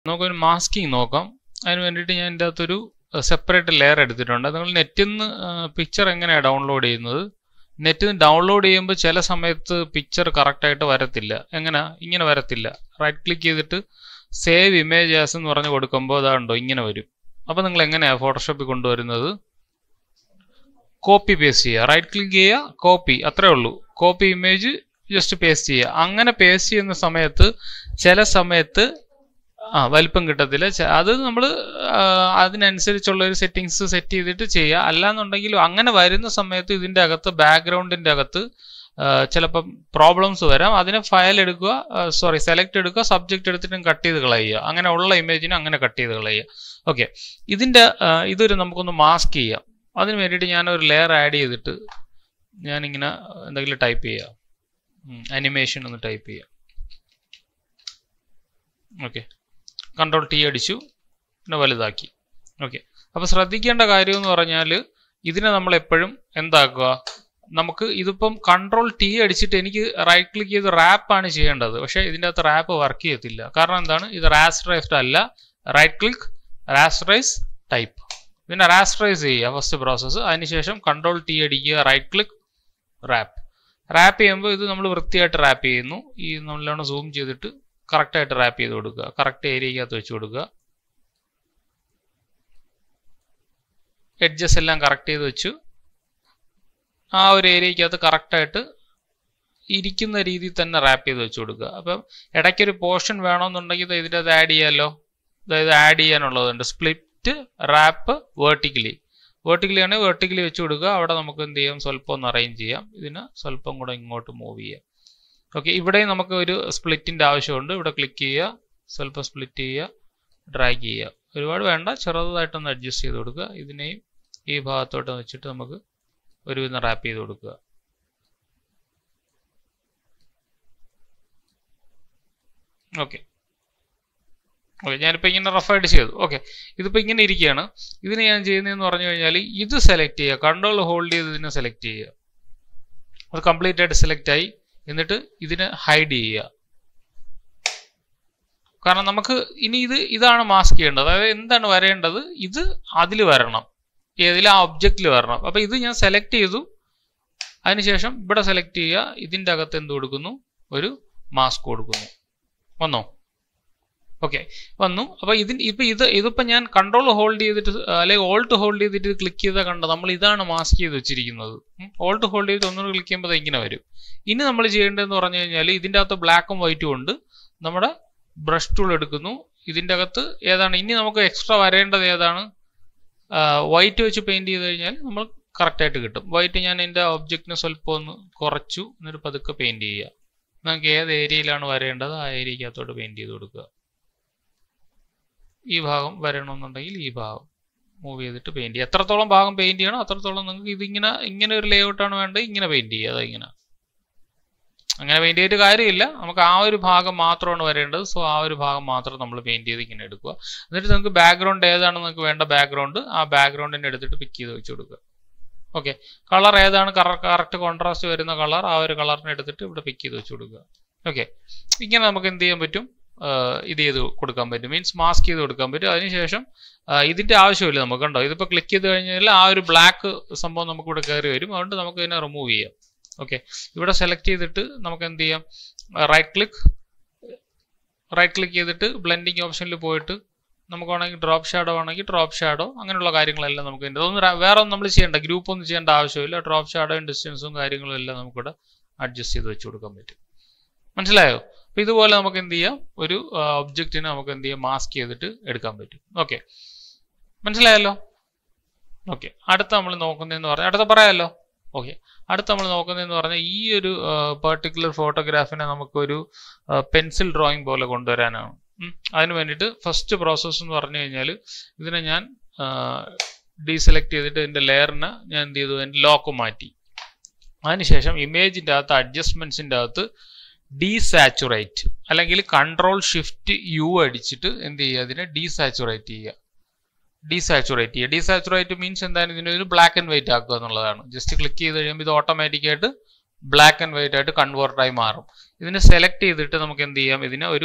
നമുക്കൊരു മാസ്കിങ് നോക്കാം അതിന് വേണ്ടിയിട്ട് ഞാൻ ഇതിൻ്റെ അകത്തൊരു സെപ്പറേറ്റ് ലെയർ എടുത്തിട്ടുണ്ട് നിങ്ങൾ നെറ്റിൽ നിന്ന് പിക്ചർ എങ്ങനെയാണ് ഡൗൺലോഡ് ചെയ്യുന്നത് നെറ്റിൽ നിന്ന് ഡൗൺലോഡ് ചെയ്യുമ്പോൾ ചില സമയത്ത് പിക്ചർ കറക്റ്റായിട്ട് വരത്തില്ല എങ്ങനെ ഇങ്ങനെ വരത്തില്ല റൈറ്റ് ക്ലിക്ക് ചെയ്തിട്ട് സേവ് ഇമേജ് ആസ് എന്ന് പറഞ്ഞ് കൊടുക്കുമ്പോൾ അതാണ്ടോ ഇങ്ങനെ വരും അപ്പോൾ നിങ്ങൾ എങ്ങനെയാണ് ഫോട്ടോഷോപ്പിൽ കൊണ്ടുവരുന്നത് കോപ്പി പേസ്റ്റ് ചെയ്യുക റൈറ്റ് ക്ലിക്ക് ചെയ്യുക കോപ്പി അത്രേ ഉള്ളൂ കോപ്പി ഇമേജ് ജസ്റ്റ് പേസ്റ്റ് ചെയ്യുക അങ്ങനെ പേസ്റ്റ് ചെയ്യുന്ന സമയത്ത് ചില സമയത്ത് ആ വലിപ്പം കിട്ടത്തില്ല ച- അത് നമ്മൾ അതിനനുസരിച്ചുള്ള ഒരു സെറ്റിങ്സ് സെറ്റ് ചെയ്തിട്ട് ചെയ്യുക അല്ലാന്നുണ്ടെങ്കിൽ അങ്ങനെ വരുന്ന സമയത്ത് ഇതിൻ്റെ അകത്ത് ബാക്ക്ഗ്രൗണ്ടിൻ്റെ അകത്ത് ചിലപ്പം പ്രോബ്ലംസ് വരാം അതിനെ ഫയൽ എടുക്കുക സോറി സെലക്ട് എടുക്കുക സബ്ജക്റ്റ് എടുത്തിട്ടും കട്ട് ചെയ്ത് കളയുക അങ്ങനെ ഉള്ള ഇമേജിനെ അങ്ങനെ കട്ട് ചെയ്ത് കളയുക ഓക്കെ ഇതിൻ്റെ ആ, ഇതൊരു നമുക്കൊന്ന് മാസ്ക് ചെയ്യാം അതിന് വേണ്ടിയിട്ട് ഞാൻ ഒരു ലെയർ ആഡ് ചെയ്തിട്ട് ഞാനിങ്ങനെ എന്തെങ്കിലും ടൈപ്പ് ചെയ്യാം അനിമേഷൻ ഒന്ന് ടൈപ്പ് ചെയ്യാം ഓക്കെ കൺട്രോൾ ടി അടിച്ചു പിന്നെ വലുതാക്കി ഓക്കെ അപ്പോൾ ശ്രദ്ധിക്കേണ്ട കാര്യം എന്ന് പറഞ്ഞാൽ ഇതിനെ നമ്മൾ എപ്പോഴും എന്താക്കുക നമുക്ക് ഇതിപ്പം കൺട്രോൾ ടി അടിച്ചിട്ട് എനിക്ക് റൈറ്റ് ക്ലിക്ക് ചെയ്ത് റാപ്പാണ് ചെയ്യേണ്ടത് പക്ഷേ ഇതിൻ്റെ അകത്ത് റാപ്പ് വർക്ക് ചെയ്യത്തില്ല കാരണം എന്താണ് ഇത് റാസ്റ്ററൈസ്ഡ് അല്ല റൈറ്റ് ക്ലിക്ക് റാസ്റ്ററൈസ് ടൈപ്പ് പിന്നെ റാസ്റ്ററൈസ് ചെയ്യുക ഫസ്റ്റ് പ്രോസസ്സ് അതിനുശേഷം കൺട്രോൾ ടി അടിക്കുക റൈറ്റ് ക്ലിക്ക് റാപ്പ് റാപ്പ് ചെയ്യുമ്പോൾ ഇത് നമ്മൾ വൃത്തിയായിട്ട് റാപ്പ് ചെയ്യുന്നു ഈ നല്ലോണം സൂം ചെയ്തിട്ട് കറക്റ്റായിട്ട് റാപ്പ് ചെയ്ത് കൊടുക്കുക കറക്റ്റ് ഏരിയക്കകത്ത് വെച്ച് കൊടുക്കുക എഡ്ജസ് എല്ലാം കറക്റ്റ് ചെയ്ത് വെച്ചു ആ ഒരു ഏരിയക്കകത്ത് കറക്റ്റായിട്ട് ഇരിക്കുന്ന രീതിയിൽ തന്നെ റാപ്പ് ചെയ്ത് വെച്ച് കൊടുക്കുക അപ്പം ഇടയ്ക്കൊരു പോർഷൻ വേണമെന്നുണ്ടെങ്കിൽ ഇത് ഇതിൻ്റെ അത് ആഡ് ചെയ്യാമല്ലോ അതായത് ആഡ് ചെയ്യാനുള്ളതുണ്ട് സ്പ്ലിറ്റ് റാപ്പ് വേർട്ടിക്കലി വേർട്ടിക്കലി ആണെങ്കിൽ വേർട്ടിക്കലി വെച്ച് കൊടുക്കുക അവിടെ നമുക്ക് എന്ത് ചെയ്യാം സ്വല്പം ഒന്ന് അറേഞ്ച് ചെയ്യാം ഇതിന് സ്വല്പം കൂടെ ഇങ്ങോട്ട് മൂവ് ചെയ്യാം ഓക്കെ ഇവിടെയും നമുക്ക് ഒരു സ്പ്ലിറ്റിൻ്റെ ആവശ്യമുണ്ട് ഇവിടെ ക്ലിക്ക് ചെയ്യുക സ്വല്പം സ്പ്ലിറ്റ് ചെയ്യുക ഡ്രാഗ് ചെയ്യുക ഒരുപാട് വേണ്ട ചെറുതായിട്ടൊന്ന് അഡ്ജസ്റ്റ് ചെയ്ത് കൊടുക്കുക ഇതിനെയും ഈ ഭാഗത്തോട്ട് വെച്ചിട്ട് നമുക്ക് ഒരുവിധം റാപ്പ് ചെയ്ത് കൊടുക്കുക ഓക്കെ ഓക്കെ ഞാനിപ്പോൾ ഇങ്ങനെ റഫായിട്ട് ചെയ്തു ഓക്കെ ഇതിപ്പോൾ ഇങ്ങനെ ഇരിക്കുകയാണ് ഇതിന് ഞാൻ ചെയ്യുന്നതെന്ന് പറഞ്ഞു കഴിഞ്ഞാൽ ഇത് സെലക്ട് ചെയ്യുക കൺട്രോൾ ഹോൾഡ് ചെയ്ത് ഇതിനെ സെലക്ട് ചെയ്യുക അത് കംപ്ലീറ്റ് ആയിട്ട് സെലക്ട് ആയി എന്നിട്ട് ഇതിനെ ഹൈഡ് ചെയ്യുക കാരണം നമുക്ക് ഇനി ഇത് ഇതാണ് മാസ്ക് ചെയ്യേണ്ടത് അതായത് എന്താണ് വരേണ്ടത് ഇത് അതിൽ വരണം ഏതിൽ ആ ഒബ്ജക്റ്റിൽ വരണം അപ്പോൾ ഇത് ഞാൻ സെലക്ട് ചെയ്തു അതിനുശേഷം ഇവിടെ സെലക്ട് ചെയ്യുക ഇതിൻ്റെ അകത്ത് എന്ത് കൊടുക്കുന്നു ഒരു മാസ്ക് കൊടുക്കുന്നു വന്നോ ഓക്കെ വന്നു അപ്പോൾ ഇതിന് ഇപ്പം ഇത് ഇതിപ്പോൾ ഞാൻ കൺട്രോൾ ഹോൾഡ് ചെയ്തിട്ട് അല്ലെങ്കിൽ ഓൾട്ട് ഹോൾഡ് ചെയ്തിട്ട് ക്ലിക്ക് ചെയ്താൽ കണ്ട നമ്മൾ ഇതാണ് മാസ്ക് ചെയ്ത് വെച്ചിരിക്കുന്നത് ഓൾട്ട് ഹോൾഡ് ചെയ്തിട്ട് ഒന്നുകൂടി ക്ലിക്ക് ചെയ്യുമ്പോൾ ഇങ്ങനെ വരും ഇനി നമ്മൾ ചെയ്യേണ്ടതെന്ന് പറഞ്ഞു കഴിഞ്ഞാൽ ഇതിൻ്റെ അകത്ത് ബ്ലാക്കും വൈറ്റും ഉണ്ട് നമ്മുടെ ബ്രഷ് ടൂൾ എടുക്കുന്നു ഇതിൻ്റെ അകത്ത് ഏതാണ് ഇനി നമുക്ക് എക്സ്ട്രാ വരേണ്ടത് ഏതാണ് വൈറ്റ് വെച്ച് പെയിൻറ് ചെയ്ത് കഴിഞ്ഞാൽ നമ്മൾ കറക്റ്റായിട്ട് കിട്ടും വൈറ്റ് ഞാൻ എൻ്റെ ഒബ്ജക്റ്റിനെ സ്വല്പം ഒന്ന് കുറച്ചു എന്നിട്ട് പതുക്കെ പെയിൻറ് ചെയ്യുക നമുക്ക് ഏത് ഏരിയയിലാണ് വരേണ്ടത് ആ ഏരിയക്കകത്തോട്ട് പെയിൻറ് ചെയ്ത് കൊടുക്കുക ഈ ഭാഗം വരണമെന്നുണ്ടെങ്കിൽ ഈ ഭാഗം മൂവ് ചെയ്തിട്ട് പെയിൻറ് ചെയ്യുക എത്രത്തോളം ഭാഗം പെയിൻറ് ചെയ്യണം അത്രത്തോളം നിങ്ങൾക്ക് ഇതിങ്ങനെ ഇങ്ങനെ ഒരു ലേഔട്ടാണ് വേണ്ടത് ഇങ്ങനെ പെയിൻറ് ചെയ്യുക അതാ ഇങ്ങനെ അങ്ങനെ പെയിൻറ് ചെയ്തിട്ട് കാര്യമില്ല നമുക്ക് ആ ഒരു ഭാഗം മാത്രമാണ് വരേണ്ടത് സോ ആ ഒരു ഭാഗം മാത്രം നമ്മൾ പെയിൻറ് ചെയ്ത് ഇങ്ങനെ എടുക്കുക എന്നിട്ട് നിങ്ങൾക്ക് ബാക്ക്ഗ്രൗണ്ട് ഏതാണ് നിങ്ങൾക്ക് വേണ്ട ബാക്ക്ഗ്രൗണ്ട് ആ ബാക്ക്ഗ്രൗണ്ടിനെ എടുത്തിട്ട് പിക്ക് ചെയ്ത് വെച്ച് കൊടുക്കുക ഓക്കെ കളർ ഏതാണ് കറക്റ്റ് കോൺട്രാസ്റ്റ് വരുന്ന കളർ ആ ഒരു കളറിനെ എടുത്തിട്ട് ഇവിടെ പിക്ക് ചെയ്ത് വെച്ച് കൊടുക്കുക ഓക്കെ ഇങ്ങനെ നമുക്ക് എന്ത് ചെയ്യാൻ പറ്റും ഇത് ചെയ്ത് കൊടുക്കാൻ പറ്റും മീൻസ് മാസ്ക് ചെയ്ത് കൊടുക്കാൻ പറ്റും അതിനുശേഷം ഇതിൻ്റെ ആവശ്യമില്ല നമുക്ക് കണ്ടോ ഇതിപ്പോൾ ക്ലിക്ക് ചെയ്ത് കഴിഞ്ഞാൽ ആ ഒരു ബ്ലാക്ക് സംഭവം നമുക്ക് ഇവിടെ കയറി വരും അതുകൊണ്ട് നമുക്ക് ഇതിനെ റിമൂവ് ചെയ്യാം ഓക്കെ ഇവിടെ സെലക്ട് ചെയ്തിട്ട് നമുക്ക് എന്ത് ചെയ്യാം റൈറ്റ് ക്ലിക്ക് റൈറ്റ് ക്ലിക്ക് ചെയ്തിട്ട് ബ്ലെൻഡിങ് ഓപ്ഷനിൽ പോയിട്ട് നമുക്ക് വേണമെങ്കിൽ ഡ്രോപ്പ് ഷാഡോ ആണെങ്കിൽ ഡ്രോപ്പ് ഷാഡോ അങ്ങനെയുള്ള കാര്യങ്ങളെല്ലാം നമുക്ക് ഇതിൻ്റെ അതൊന്നും വേറെ ഒന്നും നമ്മൾ ചെയ്യേണ്ട ഗ്രൂപ്പ് ഒന്നും ചെയ്യേണ്ട ആവശ്യമില്ല ഡ്രോപ്പ് ഷാഡോയും ഡിസ്റ്റൻസും കാര്യങ്ങളും എല്ലാം നമുക്കിവിടെ അഡ്ജസ്റ്റ് ചെയ്ത് വെച്ച് കൊടുക്കാൻ പറ്റും മനസ്സിലായോ അപ്പോൾ ഇതുപോലെ നമുക്ക് എന്ത് ചെയ്യാം ഒരു ഒബ്ജക്റ്റിനെ നമുക്ക് എന്ത് ചെയ്യാം മാസ്ക് ചെയ്തിട്ട് എടുക്കാൻ പറ്റും ഓക്കെ മനസ്സിലായല്ലോ ഓക്കെ അടുത്ത നമ്മൾ നോക്കുന്നതെന്ന് പറഞ്ഞാൽ അടുത്ത പറയാമല്ലോ ഓക്കെ അടുത്ത നമ്മൾ നോക്കുന്നതെന്ന് പറഞ്ഞാൽ ഈ ഒരു പെർട്ടിക്കുലർ ഫോട്ടോഗ്രാഫിനെ നമുക്കൊരു പെൻസിൽ ഡ്രോയിങ് പോലെ കൊണ്ടുവരാനാണ് അതിന് വേണ്ടിയിട്ട് ഫസ്റ്റ് പ്രോസസ്സ് എന്ന് പറഞ്ഞു കഴിഞ്ഞാൽ ഇതിനെ ഞാൻ ഡീസെലക്ട് ചെയ്തിട്ട് ഇതിൻ്റെ ലെയറിനെ ഞാൻ എന്ത് ചെയ്തു എൻ്റെ ലോക്ക് മാറ്റി അതിനുശേഷം ഇമേജിൻ്റെ അകത്ത് അഡ്ജസ്റ്റ്മെൻറ്റ്സിൻ്റെ അകത്ത് ഡീസാച്ചുറേറ്റ് അല്ലെങ്കിൽ കൺട്രോൾ ഷിഫ്റ്റ് യു അടിച്ചിട്ട് എന്ത് ചെയ്യുക അതിനെ ഡീസാച്ചുറേറ്റ് ചെയ്യുക ഡീസാച്ചുറേറ്റ് ചെയ്യുക ഡീസാച്ചുറേറ്റ് മീൻസ് എന്താണ് ഇതിന് ഒരു ബ്ലാക്ക് ആൻഡ് വൈറ്റ് ആക്കുക എന്നുള്ളതാണ് ജസ്റ്റ് ക്ലിക്ക് ചെയ്ത് കഴിയുമ്പോൾ ഇത് ഓട്ടോമാറ്റിക്കായിട്ട് ബ്ലാക്ക് ആൻഡ് വൈറ്റ് ആയിട്ട് കൺവേർട്ടായി മാറും ഇതിനെ സെലക്ട് ചെയ്തിട്ട് നമുക്ക് എന്ത് ചെയ്യാം ഇതിനെ ഒരു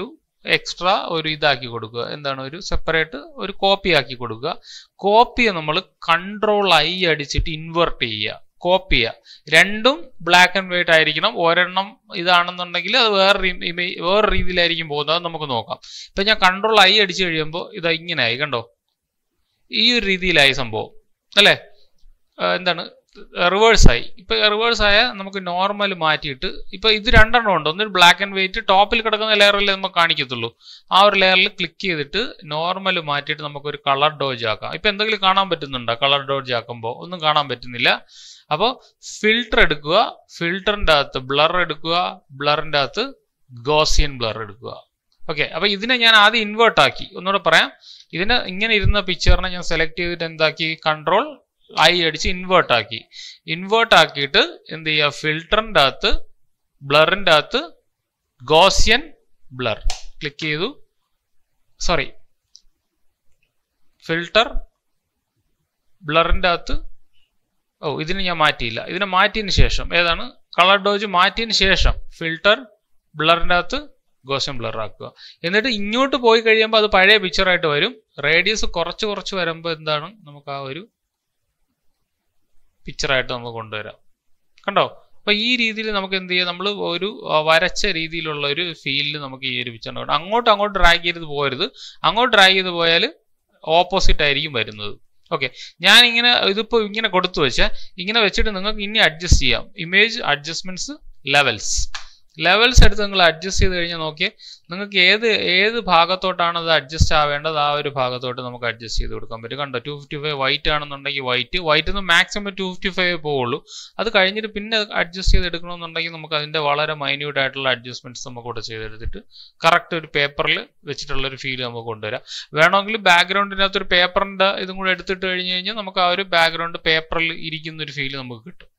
എക്സ്ട്രാ ഒരു ഇതാക്കി കൊടുക്കുക എന്താണ് ഒരു സെപ്പറേറ്റ് ഒരു കോപ്പി ആക്കി കൊടുക്കുക കോപ്പിയെ നമ്മൾ കൺട്രോൾ ഐ അടിച്ചിട്ട് ഇൻവെർട്ട് ചെയ്യുക കോപ്പി ചെയ്യുക രണ്ടും ബ്ലാക്ക് ആൻഡ് വൈറ്റ് ആയിരിക്കണം ഒരെണ്ണം ഇതാണെന്നുണ്ടെങ്കിൽ അത് വേറെ ഇമേജ് വേറെ രീതിയിലായിരിക്കും പോകുന്നത് അത് നമുക്ക് നോക്കാം ഇപ്പൊ ഞാൻ കൺട്രോൾ ഐ അടിച്ചു കഴിയുമ്പോൾ ഇതാ ഇങ്ങനെയായി കണ്ടോ ഈ ഒരു രീതിയിലായി സംഭവം അല്ലേ ആ, എന്താണ് റിവേഴ്സ് ആയി ഇപ്പൊ റിവേഴ്സ് ആയ നമുക്ക് നോർമൽ മാറ്റിയിട്ട് ഇപ്പൊ ഇത് രണ്ടെണ്ണം ഉണ്ട് ഒന്ന് ബ്ലാക്ക് ആൻഡ് വൈറ്റ് ടോപ്പിൽ കിടക്കുന്ന ലെയറിൽ നമുക്ക് കാണിക്കത്തുള്ളൂ ആ ഒരു ലെയറിൽ ക്ലിക്ക് ചെയ്തിട്ട് നോർമൽ മാറ്റിയിട്ട് നമുക്ക് ഒരു കളർ ഡോജ് ആക്കാം ഇപ്പൊ എന്തെങ്കിലും കാണാൻ പറ്റുന്നുണ്ടോ കളർ ഡോജ് ആക്കുമ്പോൾ ഒന്നും കാണാൻ പറ്റുന്നില്ല അപ്പോൾ ഫിൽട്ടർ എടുക്കുക ഫിൽട്ടറിന്റെ അകത്ത് ബ്ലർ എടുക്കുക ബ്ലറിന്റെ അകത്ത് ഗോസിയൻ ബ്ലർ എടുക്കുക ഓക്കെ അപ്പൊ ഇതിനെ ഞാൻ ആദ്യം ഇൻവേർട്ട് ആക്കി ഒന്നുകൂടെ പറയാം ഇതിന് ഇങ്ങനെ ഇരുന്ന പിക്ചറിനെ ഞാൻ സെലക്ട് ചെയ്തിട്ട് എന്താക്കി കൺട്രോൾ ഐ അടിച്ച് ഇൻവേർട്ട് ആക്കി ഇൻവേർട്ട് ആക്കിയിട്ട് എന്ത് ചെയ്യുക ഫിൽട്ടറിന്റെ അകത്ത് ബ്ലറിന്റെ അകത്ത് ഗോസിയൻ ബ്ലർ ക്ലിക്ക് ചെയ്തു സോറി ഫിൽട്ടർ ബ്ലറിന്റെ അകത്ത് ഓ ഇതിന് ഞാൻ മാറ്റിയില്ല ഇതിനെ മാറ്റിയതിന് ശേഷം ഏതാണ് കളർ ഡോജ് മാറ്റിയതിന് ശേഷം ഫിൽട്ടർ ബ്ലറിന്റെ അകത്ത് ഗോഷൻ ബ്ലർ ആക്കുക എന്നിട്ട് ഇങ്ങോട്ട് പോയി കഴിയുമ്പോൾ അത് പഴയ പിക്ചറായിട്ട് വരും റേഡിയസ് കുറച്ച് കുറച്ച് വരുമ്പോൾ എന്താണ് നമുക്ക് ആ ഒരു പിക്ചറായിട്ട് നമുക്ക് കൊണ്ടുവരാം കണ്ടോ അപ്പൊ ഈ രീതിയിൽ നമുക്ക് എന്ത് ചെയ്യാം നമ്മൾ ഒരു ആ, വരച്ച രീതിയിലുള്ള ഒരു ഫീലിൽ നമുക്ക് ഈ ഒരു പിക്ചർ ഉണ്ടാവും അങ്ങോട്ട് അങ്ങോട്ട് ഡ്രാഗ് ചെയ്ത് പോകരുത് അങ്ങോട്ട് ഡ്രാഗ് ചെയ്ത് പോയാൽ ഓപ്പോസിറ്റ് ആയിരിക്കും വരുന്നത് ഓക്കെ ഞാൻ ഇങ്ങനെ ഇതിപ്പോ ഇങ്ങനെ കൊടുത്തു വെച്ചാൽ ഇങ്ങനെ വെച്ചിട്ട് നിങ്ങൾക്ക് ഇനി അഡ്ജസ്റ്റ് ചെയ്യാം ഇമേജ് അഡ്ജസ്റ്റ്മെന്റ്സ് ലെവൽസ് ലെവൽസ് എടുത്ത് നിങ്ങൾ അഡ്ജസ്റ്റ് ചെയ്ത് കഴിഞ്ഞാൽ നോക്കിയേ നിങ്ങൾക്ക് ഏത് ഏത് ഭാഗത്തോട്ടാണ് അത് അഡ്ജസ്റ്റ് ആവേണ്ടത് ആ ഒരു ഭാഗത്തോട്ട് നമുക്ക് അഡ്ജസ്റ്റ് ചെയ്ത് കൊടുക്കാൻ പറ്റും കണ്ടോ ടു ഫിഫ്റ്റി ഫൈവ് വൈറ്റ് ആണെന്നുണ്ടെങ്കിൽ വൈറ്റ് വൈറ്റ് നിന്ന് മാക്സിമം ടു ഫിഫ്റ്റി ഫൈവ് പോവുള്ളൂ അത് കഴിഞ്ഞിട്ട് പിന്നെ അഡ്ജസ്റ്റ് ചെയ്ത് എടുക്കണമെന്നുണ്ടെങ്കിൽ നമുക്ക് അതിന്റെ വളരെ മൈന്യൂട്ട് ആയിട്ടുള്ള അഡ്ജസ്റ്റ്മെന്റ്സ് നമുക്ക് കൂടെ ചെയ്തെടുത്തിട്ട് കറക്റ്റ് ഒരു പേപ്പറിൽ വെച്ചിട്ടുള്ള ഒരു ഫീൽ നമുക്ക് കൊണ്ടുവരാം വേണമെങ്കിൽ ബാക്ക്ഗ്രൗണ്ടിനകത്ത് ഒരു പേപ്പറിന്റെ ഇതും കൂടെ എടുത്തിട്ട് കഴിഞ്ഞ് കഴിഞ്ഞാൽ നമുക്ക് ആ ഒരു ബാക്ക്ഗ്രൗണ്ട് പേപ്പറിൽ ഇരിക്കുന്ന ഒരു ഫീൽ നമുക്ക് കിട്ടും